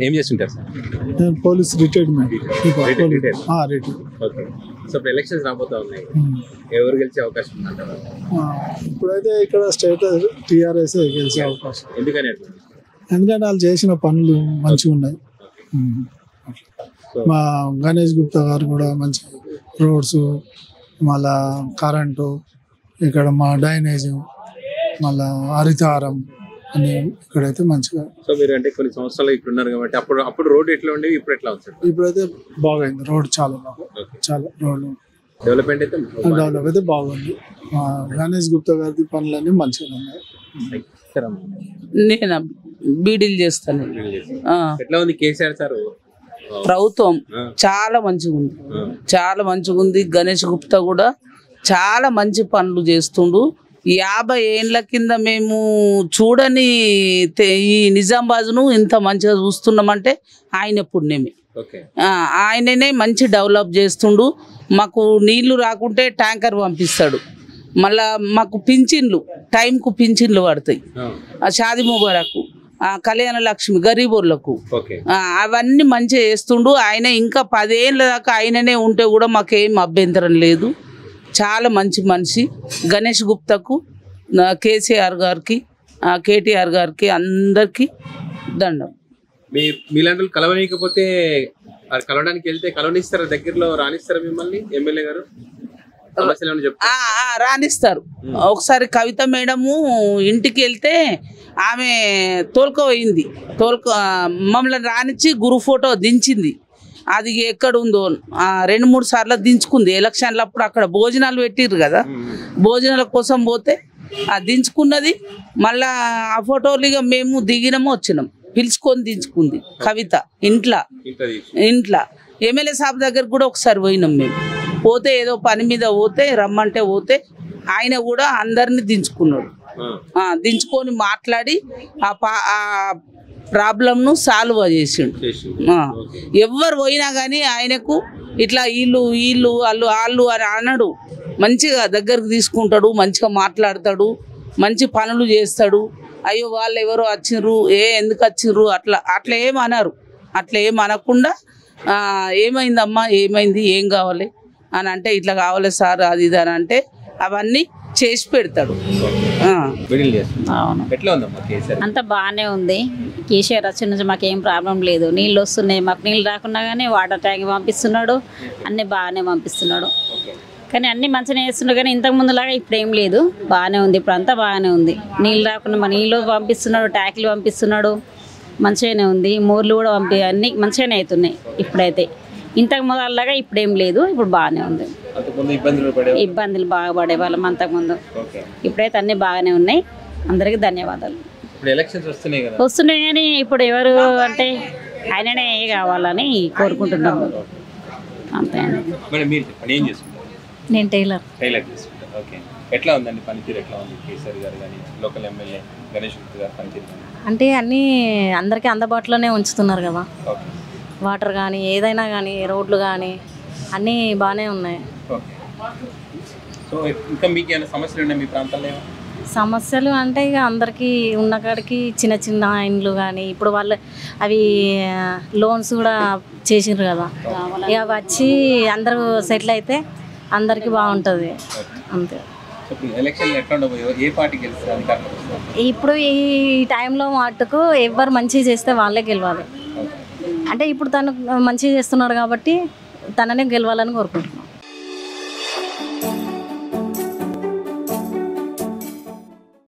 ఏం చేస్తుంటారు సార్ నేను police retirement Retired, retired. Retire okay so ఇప్పుడు ఎలక్షన్స్ రాబోతా ఉన్నాయి ఎవరు గెలిచే అవకాశం ఉందంటారు ఇప్పుడైతే ఇక్కడ స్టేట్ టీఆర్ఎస్ గెలిచే అవకాశం ఎందుకని అట్లా ఎందుకంటే వాళ్ళు చేసిన పనులు మంచిగా ఉన్నాయి ఉమ్. మా గణేష్ గుప్తా గారు కూడా మంచి రోడ్స్ మళ్ళా కరెంటు ఇక్కడ మా డ్రైనేజ్ మళ్ళా హరితహారం అని ఇక్కడైతే మంచిగా సో మీరు అంటే కొన్ని సంవత్సరాలు ఇక్కడ ఉన్నారు కాబట్టి అప్పుడు అప్పుడు రోడ్ ఎట్లా ఉండేవి ఇప్పుడు ఎట్లా ఉంది సార్ ఇప్పుడైతే బాగైంది రోడ్ చాలా బాగా ఓకే చాలా రోడ్లు డెవలప్మెంట్ అయితే డెవలప్ అయితే బాగుంది మా గణేష్ గుప్తా గారి పనులన్నీ మంచిగా ఉన్నాయి సరే అమ్మా. నేను బీడీలు చేస్తాను ఆ, ఎట్లా ఉంది కేసీఆర్ సార్ ప్రభుత్వం ఆ. చాలా మంచిగా ఉంది ఆ. చాలా మంచిగా ఉంది గణేష్ గుప్తా కూడా చాలా మంచి పనులు చేస్తుండు యాభై ఏండ్ల కింద మేము చూడని తె- ఈ నిజామాబాద్ను ఇంత మంచిగా చూస్తున్నామంటే ఆయన పుణ్యమే ఓకే ఆ, ఆయననే మంచి డెవలప్ చేస్తుండు మాకు నీళ్లు రాకుంటే ట్యాంకర్ పంపిస్తాడు మళ్ళా మాకు పింఛన్లు టైంకు పింఛన్లు పడతాయి ఆ, ఆ షాది ముబారక్ ఆ కళ్యాణ లక్ష్మి గరీబోళ్ళకు ఓకే ఆ, అవన్నీ మంచిగా చేస్తుండు ఆయన ఇంకా పదేళ్ళ దాకా ఆయననే ఉంటే కూడా మాకేం అభ్యంతరం లేదు చాలా మంచి మనిషి గణేష్ గుప్తకు నా కేసీఆర్ గారికి ఆ, కేటీఆర్ గారికి అందరికీ దండం మీ మీలాంటి వాళ్ళు కలవనీయకపోతే అది కలవడానికి వెళ్తే కలవనిస్తారా దగ్గరలో రానిస్తారా మిమ్మల్ని ఎమ్మెల్యే గారు సమస్యలు ఏమైనా చెప్తారా ఆ, ఆ, రాణిస్తారు ఒకసారి కవిత మేడము ఇంటికి వెళ్తే ఆమె తోలుకపోయింది తోలుక మమ్మల్ని రానిచ్చి గురు ఫోటో దించింది అది ఎక్కడ ఉందో ఆ, రెండు మూడు సార్లు దించుకుంది ఎలక్షన్లు అప్పుడు అక్కడ భోజనాలు పెట్టిర్రు కదా భోజనాల కోసం పోతే ఆ దించుకున్నది మళ్ళా ఆ ఫోటోలు ఇక మేము దిగినాము వచ్చినాం పిలుచుకొని దించుకుంది కవిత ఇంట్లో ఇంట్లో తీసి ఇంట్లో ఎమ్మెల్యే సాబ్ దగ్గర కూడా ఒకసారి పోయినాం మేము పోతే ఏదో పని మీద పోతే రమ్మంటే పోతే ఆయన కూడా అందరిని దించుకున్నాడు ఆ, ఆ, దించుకొని మాట్లాడి ఆ పా ఆ ప్రాబ్లంను సాల్వ్ చేసిండు చేసి ఆ, ఎవ్వరు పోయినా కానీ ఆయనకు ఇట్లా వీళ్ళు వీళ్ళు వాళ్ళు వాళ్ళు అని అనడు మంచిగా దగ్గరకు తీసుకుంటాడు మంచిగా మాట్లాడతాడు మంచి పనులు చేస్తాడు అయ్యో వాళ్ళు ఎవరో వచ్చిర్రు ఏ ఎందుకు వచ్చిర్రు అట్లా అట్లా ఏం అనరు అట్లా ఏం అనకుండా ఆ, ఏమైందమ్మా ఏమైంది ఏం కావాలి అని అంటే ఇట్లా కావాలి సార్ అది ఇది అని అంటే అవన్నీ చేసి పెడతాడు ఆ. మిడిల్ చేస్తుంది అవును ఎట్లా ఉందమ్మా కేసీఆర్ అంతా బాగానే ఉంది కేసీఆర్ వచ్చిన నుంచి మాకు ఏం ప్రాబ్లం లేదు నీళ్ళు వస్తున్నాయి మాకు నీళ్ళు రాకున్నా కానీ వాటర్ ట్యాంక్ పంపిస్తున్నాడు అన్నీ బాగానే పంపిస్తున్నాడు ఓకే కానీ అన్నీ మంచిగా చేస్తున్నాడు కానీ ఇంతకు ముందులాగా ఇప్పుడు ఏం లేదు బాగానే ఉంది ఇప్పుడు అంతా బాగానే ఉంది నీళ్ళు రాకుండా మా నీళ్ళు పంపిస్తున్నాడు ట్యాంకులు పంపిస్తున్నాడు మంచిగానే ఉంది మోర్లు కూడా పంపి అన్నీ మంచిగానే అవుతున్నాయి ఇప్పుడైతే ఇంతకు ముందులాగా ఇప్పుడు ఏం లేదు ఇప్పుడు బాగానే ఉంది అంతకుముందు ఇబ్బందులు పడే ఇబ్బందులు బాగా పడేవాళ్ళం అంతకుముందు ఓకే ఇప్పుడైతే అన్నీ బాగానే ఉన్నాయి అందరికీ ధన్యవాదాలు ఇప్పుడు ఎలక్షన్స్ వస్తున్నాయి కదా వస్తున్నాయి కానీ ఇప్పుడు ఎవరు అంటే ఆయననే కావాలని కోరుకుంటున్నాము అంతే అండి మేడం మీరు చెప్పండి ఏం చేస్తుంటారు నేను టైలర్ టైలర్ చేస్తుంటారు ఓకే ఎట్లా ఉందండి పనితీరు ఎట్లా ఉంది కేసీఆర్ గారు కానీ లోకల్ ఎమ్మెల్యే గణేష్ గుప్తా గారు పనితీరు కానీ అంటే అన్నీ అందరికీ అందుబాటులోనే ఉంచుతున్నారు కదా ఓకే వాటర్ కానీ ఏదైనా కానీ రోడ్లు కానీ అన్నీ బాగానే ఉన్నాయి ఓకే సో ఇంకా మీకు ఏమైనా సమస్యలు ఉన్నాయి మీ ప్రాంతాల్లో ఏమైనా? సమస్యలు అంటే ఇక అందరికీ ఉన్న కాడికి చిన్న చిన్న ఇండ్లు కానీ ఇప్పుడు వాళ్ళు అవి లోన్స్ కూడా చేసిండ్రు కదా ఇక అవి వచ్చి అందరూ సెటిల్ అయితే అందరికీ బాగుంటుంది అంతే సో ఇప్పుడు ఎలక్షన్లు ఎట్లా ఉండబోయో ఏ పార్టీ గెలుస్తారు అధికారంలోకి వస్తారు ఇప్పుడు ఈ టైంలో మటుకు ఎవరు మంచిగా చేస్తే వాళ్ళే గెలవాలి అంటే ఇప్పుడు తను మంచిగా చేస్తున్నాడు కాబట్టి తననే గెలవాలని కోరుకుంటున్నాను